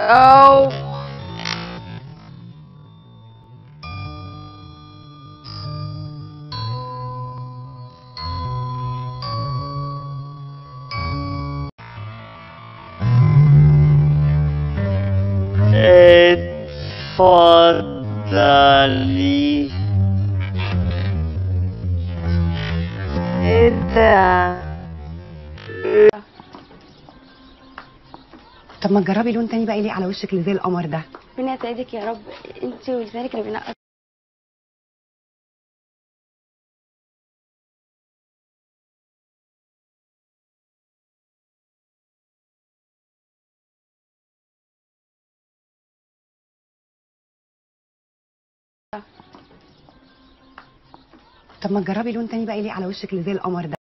أو اتفضلي ايه ده طب ما تجربي لون تاني بقى يليق على وشك اللي زي القمر ده ربنا يسعدك يا رب انت ولسانك اللي بينقط طب ما تجربي لون تاني بقى يليق على وشك اللي زي القمر ده